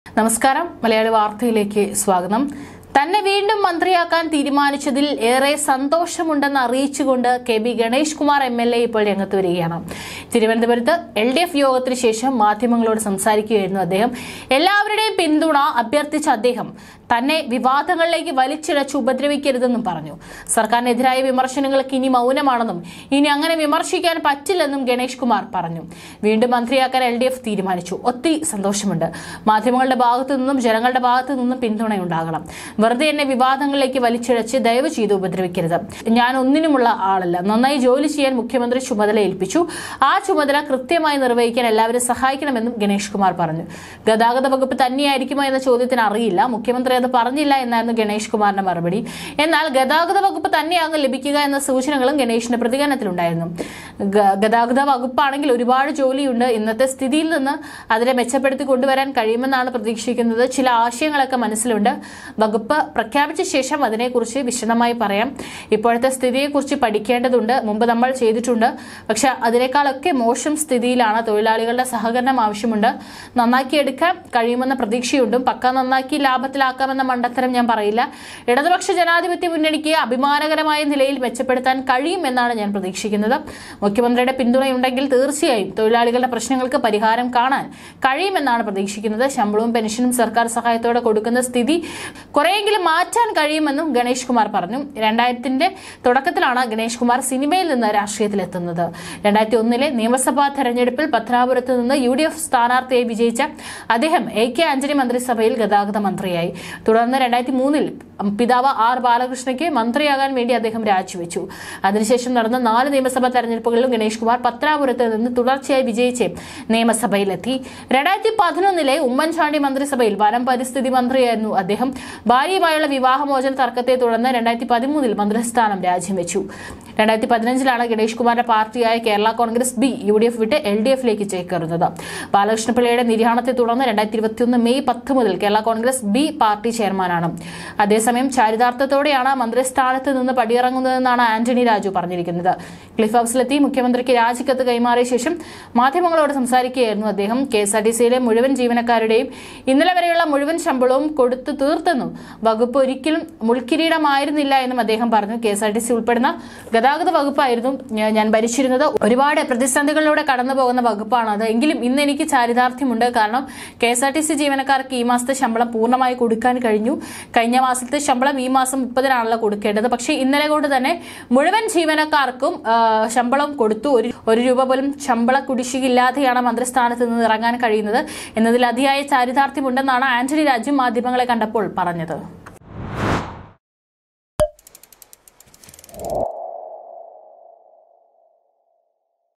നമസ്കാരം മലയാളി വാർത്തയിലേക്ക് സ്വാഗതം തന്നെ വീണ്ടും മന്ത്രിയാക്കാൻ തീരുമാനിച്ചതിൽ ഏറെ സന്തോഷമുണ്ടെന്ന് അറിയിച്ചുകൊണ്ട് K B Ganesh Kumar M L A ഇപ്പോൾ രംഗത്ത് വരികയാണ് തിരുവനന്തപുരത്ത് എൽ ഡി എഫ് യോഗത്തിന് ശേഷം മാധ്യമങ്ങളോട് സംസാരിക്കുകയായിരുന്നു അദ്ദേഹം എല്ലാവരുടെയും പിന്തുണ അഭ്യർത്ഥിച്ച അദ്ദേഹം തന്നെ വിവാദങ്ങളിലേക്ക് വലിച്ചിഴച്ച് ഉപദ്രവിക്കരുതെന്നും പറഞ്ഞു സർക്കാരിനെതിരായ വിമർശനങ്ങൾക്ക് ഇനി മൗനമാണെന്നും ഇനി അങ്ങനെ വിമർശിക്കാൻ പറ്റില്ലെന്നും ഗണേഷ് കുമാർ പറഞ്ഞു വീണ്ടും മന്ത്രിയാക്കാൻ എൽ ഡി എഫ് തീരുമാനിച്ചു ഒത്തിരി സന്തോഷമുണ്ട് മാധ്യമങ്ങളുടെ ഭാഗത്തു നിന്നും ജനങ്ങളുടെ ഭാഗത്തു നിന്നും പിന്തുണയുണ്ടാകണം വെറുതെ എന്നെ വിവാദങ്ങളിലേക്ക് വലിച്ചിഴച്ച് ദയവ് ചെയ്ത് ഉപദ്രവിക്കരുത് ഞാൻ ഒന്നിനുമുള്ള ആളല്ല നന്നായി ജോലി ചെയ്യാൻ മുഖ്യമന്ത്രി ചുമതല ഏൽപ്പിച്ചു ആ ചുമതല കൃത്യമായി നിർവഹിക്കാൻ എല്ലാവരും സഹായിക്കണമെന്നും ഗണേഷ് കുമാർ പറഞ്ഞു ഗതാഗത വകുപ്പ് തന്നെയായിരിക്കുമോ എന്ന ചോദ്യത്തിന് അറിയില്ല മുഖ്യമന്ത്രി അത് പറഞ്ഞില്ല എന്നായിരുന്നു ഗണേഷ് കുമാറിന്റെ മറുപടി എന്നാൽ ഗതാഗത വകുപ്പ് തന്നെയാകും ലഭിക്കുക എന്ന സൂചനകളും ഗണേഷിന്റെ പ്രതികരണത്തിലുണ്ടായിരുന്നു ഗ- ഗതാഗത വകുപ്പാണെങ്കിൽ ഒരുപാട് ജോലിയുണ്ട് ഇന്നത്തെ സ്ഥിതിയിൽ നിന്ന് അതിനെ മെച്ചപ്പെടുത്തി കൊണ്ടുവരാൻ കഴിയുമെന്നാണ് പ്രതീക്ഷിക്കുന്നത് ചില ആശയങ്ങളൊക്കെ മനസ്സിലുണ്ട് വകുപ്പ് പ്രഖ്യാപിച്ച ശേഷം അതിനെക്കുറിച്ച് വിശദമായി പറയാം ഇപ്പോഴത്തെ സ്ഥിതിയെക്കുറിച്ച് പഠിക്കേണ്ടതുണ്ട് മുമ്പ് നമ്മൾ ചെയ്തിട്ടുണ്ട് പക്ഷെ അതിനേക്കാളൊക്കെ മോശം സ്ഥിതിയിലാണ് തൊഴിലാളികളുടെ സഹകരണം ആവശ്യമുണ്ട് നന്നാക്കിയെടുക്കാൻ കഴിയുമെന്ന പ്രതീക്ഷയുണ്ട് പക്ക നന്നാക്കി ലാഭത്തിലാക്കാമെന്ന മണ്ടത്തരം ഞാൻ പറയില്ല ഇടതുപക്ഷ ജനാധിപത്യ മുന്നണിക്ക് അഭിമാനകരമായ നിലയിൽ മെച്ചപ്പെടുത്താൻ കഴിയും എന്നാണ് ഞാൻ പ്രതീക്ഷിക്കുന്നത് മുഖ്യമന്ത്രിയുടെ പിന്തുണയുണ്ടെങ്കിൽ തീർച്ചയായും തൊഴിലാളികളുടെ പ്രശ്നങ്ങൾക്ക് പരിഹാരം കാണാൻ കഴിയുമെന്നാണ് പ്രതീക്ഷിക്കുന്നത് ശമ്പളവും പെൻഷനും സർക്കാർ സഹായത്തോടെ കൊടുക്കുന്ന സ്ഥിതി കുറെയെങ്കിലും മാറ്റാൻ കഴിയുമെന്നും ഗണേഷ് കുമാർ പറഞ്ഞു രണ്ടായിരത്തിന്റെ തുടക്കത്തിലാണ് ഗണേഷ് കുമാർ സിനിമയിൽ നിന്ന് രാഷ്ട്രീയത്തിലെത്തുന്നത് രണ്ടായിരത്തി ഒന്നിലെ നിയമസഭാ തെരഞ്ഞെടുപ്പിൽ പത്തനാപുരത്ത് നിന്ന് യു ഡി എഫ് സ്ഥാനാർത്ഥിയായി വിജയിച്ച അദ്ദേഹം എ കെ ആന്റണി മന്ത്രിസഭയിൽ ഗതാഗത മന്ത്രിയായി തുടർന്ന് രണ്ടായിരത്തി മൂന്നിൽ പിതാവ് ആർ ബാലകൃഷ്ണയ്ക്ക് മന്ത്രിയാകാൻ വേണ്ടി അദ്ദേഹം രാജിവെച്ചു അതിനുശേഷം നടന്ന നാല് നിയമസഭാ തെരഞ്ഞെടുപ്പുകളിലും ഗണേഷ് കുമാർ പത്തനാപുരത്ത് നിന്ന് തുടർച്ചയായി വിജയിച്ച് നിയമസഭയിലെത്തി രണ്ടായിരത്തി പതിനൊന്നിലെ ഉമ്മൻചാണ്ടി മന്ത്രിസഭയിൽ വനം പരിസ്ഥിതി മന്ത്രിയായിരുന്നു അദ്ദേഹം ഭാര്യയുമായുള്ള വിവാഹമോചന തർക്കത്തെ തുടർന്ന് രണ്ടായിരത്തി പതിമൂന്നിൽ മന്ത്രിസ്ഥാനം രാജിവെച്ചു രണ്ടായിരത്തി പതിനഞ്ചിലാണ് ഗണേഷ് കുമാറിന്റെ പാർട്ടിയായ Kerala Congress B U D F വിട്ട് എൽ ഡി എഫിലേക്ക് ചേക്കേറുന്നത് ബാലകൃഷ്ണപിള്ളയുടെ നിര്യാണത്തെ തുടർന്ന് രണ്ടായിരത്തി ഇരുപത്തിയൊന്ന് മെയ് പത്ത് മുതൽ കേരള കോൺഗ്രസ് ബി പാർട്ടി ചെയർമാനാണ് അതേസമയം ചാരിതാർത്ഥത്തോടെയാണ് മന്ത്രിസ്ഥാനത്ത് നിന്ന് പടിയിറങ്ങുന്നതെന്നാണ് ആന്റണി രാജു പറഞ്ഞിരിക്കുന്നത് ക്ലിഫ് ഹൌസിലെത്തി മുഖ്യമന്ത്രിക്ക് രാജിക്കത്ത് കൈമാറിയ ശേഷം മാധ്യമങ്ങളോട് സംസാരിക്കുകയായിരുന്നു അദ്ദേഹം കെ എസ് ആർ ടി സിയിലെ മുഴുവൻ ജീവനക്കാരുടെയും ഇന്നലെ വരെയുള്ള മുഴുവൻ ശമ്പളവും കൊടുത്തു തീർത്തെന്നും വകുപ്പ് ഒരിക്കലും മുൾക്കിരീടമായിരുന്നില്ല എന്നും അദ്ദേഹം പറഞ്ഞു K S R T C ഉൾപ്പെടുന്ന ഗതാഗത വകുപ്പായിരുന്നു ഞാ- ഞാൻ ഭരിച്ചിരുന്നത് ഒരുപാട് പ്രതിസന്ധികളിലൂടെ കടന്നു പോകുന്ന വകുപ്പാണ് അത് എങ്കിലും ഇന്ന് എനിക്ക് ചാരിതാർത്ഥ്യമുണ്ട് കാരണം K S R T C ജീവനക്കാർക്ക് ഈ മാസത്തെ ശമ്പളം പൂർണ്ണമായി കൊടുക്കാൻ കഴിഞ്ഞു കഴിഞ്ഞ മാസത്തെ ശമ്പളം ഈ മാസം മുപ്പതിനാണല്ലോ കൊടുക്കേണ്ടത് പക്ഷേ ഇന്നലെ കൊണ്ട് തന്നെ മുഴുവൻ ജീവനക്കാർക്കും ആ, ശമ്പളം കൊടുത്തു ഒരു ഒരു രൂപ പോലും ശമ്പള കുടിശ്ശികയില്ലാതെയാണ് മന്ത്രിസ്ഥാനത്ത് നിന്ന് ഇറങ്ങാൻ കഴിയുന്നത് എന്നതിൽ അതിയായ ചാരിതാർത്ഥ്യമുണ്ടെന്നാണ് ആന്റണി രാജു മാധ്യമങ്ങളെ കണ്ടപ്പോൾ പറഞ്ഞത്